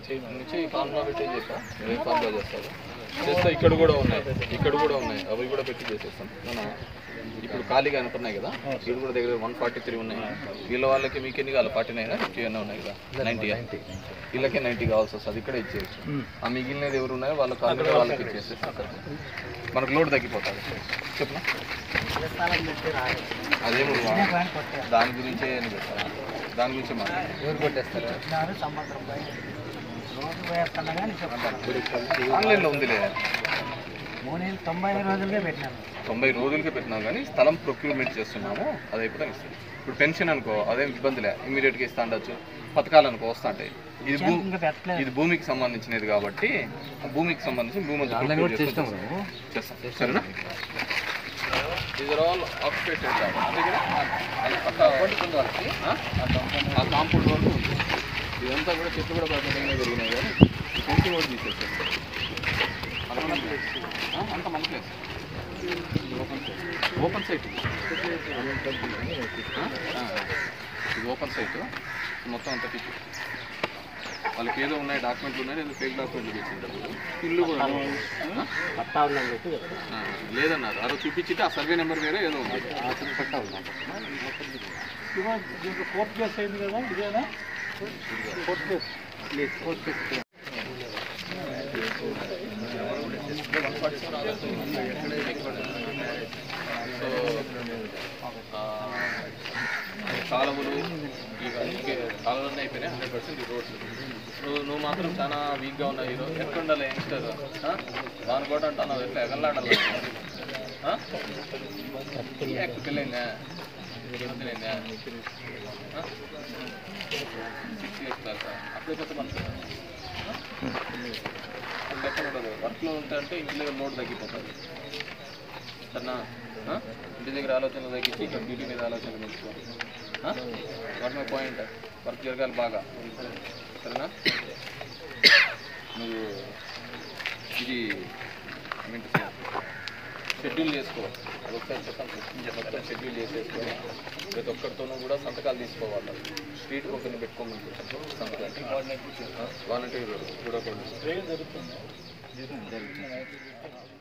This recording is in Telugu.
నుంచి ఫార్ములా పెట్టి చేస్తా ఏ ఫార్ములా చేస్తారు చేస్తే ఇక్కడ కూడా ఉన్నాయి ఇక్కడ కూడా ఉన్నాయి అవి కూడా పెట్టి చేసేస్తాం మన ఇప్పుడు ఖాళీగా అనుకున్నాయి కదా ఇక్కడ కూడా దగ్గర వన్ ఫార్టీ త్రీ ఉన్నాయి వీళ్ళ వాళ్ళకి మీకు ఎన్ని కావాలి ఫార్టీ నైన్ ఫిఫ్టీ అన్నీ ఉన్నాయి కదా నైంటీ వీళ్ళకే నైంటీ కావాల్సి వస్తుంది ఇక్కడ ఇచ్చేయచ్చు ఆ మిగిలినది ఎవరు ఉన్నాయో వాళ్ళకి ఆల్రెడీ వాళ్ళకి ఇచ్చేసేస్తాం మనకు లోడ్ తగ్గిపోతుంది చెప్పు అదేమో దాని గురించే అని పెట్టాలి దాని గురించే మాట్లాడాలి ఎవరు కొట్టేస్తారు రోజు పోయేస్తున్నా కానీ చెప్తాను ఆన్లైన్లో ఉందిలే మూడు నెలలు తొంభై ఐదు రోజులుగా పెట్టినాను తొంభై రోజులకే పెట్టినాం కానీ స్థలం ప్రొక్యూర్మెంట్ చేస్తున్నాము అది అయిపోతే ఇస్తుంది ఇప్పుడు పెన్షన్ అనుకో అదేం ఇబ్బందిలే ఇమీడియట్గా ఇస్తా ఉండొచ్చు పథకాలు అనుకో వస్తా ఉంటాయి ఇది భూ ఇంకా పెట్టలేదు ఇది భూమికి సంబంధించినది కాబట్టి ఆ భూమికి సంబంధించి భూమి అంతా procure చేసుకొని చేస్తాం సరేనా ఇది ఆల్ ఆక్యుపేటెడ్ అంటే ఇక్కడ అది పక్క వాళ్ళకి ఆ కాంపౌండ్ వరకు ఉంది ఇదంతా కూడా చెట్లు కూడా ప్రధానంగా పెరిగినాయి కానీ ఈ ఫెన్సింగ్ కూడా తీసేస్తాం అంత మన ప్లేస్ అంత మన ప్లేస్ ఓపెన్ సైట్ ఇది ఓపెన్ సైట్ మొత్తం అంతా పిచ్చి వాళ్ళకి ఏదో ఉన్నాయి డాక్యుమెంట్లు ఉన్నాయి ఏదో ఫేక్ డాక్యుమెంట్లు తెచ్చింటారు ఇల్లు కూడా ఆ? పట్టా ఉందని చెప్పి ఆ, లేదన్నారు అదో చూపించితే ఆ సర్వే నెంబర్ వేరే ఏదో ఉంది పట్టా ఉందంట దీంట్లో కోర్టు కేసు అయింది కదా ఇదేనా court case please court case so ఆ, కాలువలు ఇవన్నీ కాలువలన్నీ అయిపోయినాయి హండ్రెడ్ పర్సెంట్ ఈ రోడ్స్ నువ్వు నువ్వు మాత్రం చాలా వీక్గా ఉన్నావు హీరో ఎక్కడ ఉండాలి యంగ్స్టర్ దాని కూడా అంటున్నావు ఎట్లా ఎగలాడాలి పెళ్ళైందా పెళ్ళైందా సిక్స్ ఇయర్స్ క్లాస్ అప్పుడే కొత్త మనసు అట్లా ఎక్కడ ఉండదు వర్క్లో ఉంటే అంటే ఇంట్లో లోడ్ తగ్గిపోతుంది సరేనా ఆ? ఇంటి దగ్గర ఆలోచనలు తగ్గించి ఇక్కడ డ్యూటీ మీద ఆలోచనలు పెంచుకో వన్ మై పాయింట్ వర్క్ జరగాలి బాగా సరేనా నువ్వు ఇది ఏమంటే షెడ్యూల్ చేసుకో అది ఒకసారి చెప్పండి మొత్తం షెడ్యూల్ చేసేసుకొని ప్రతి ఒక్కరితోనూ కూడా సంతకాలు తీసుకోవాలి స్ట్రీట్ ఒకరిని పెట్టుకోమని సంతకాలు వాలంటీర్ కూడా కొన్ని జరుగుతుంది జరుగుతుంది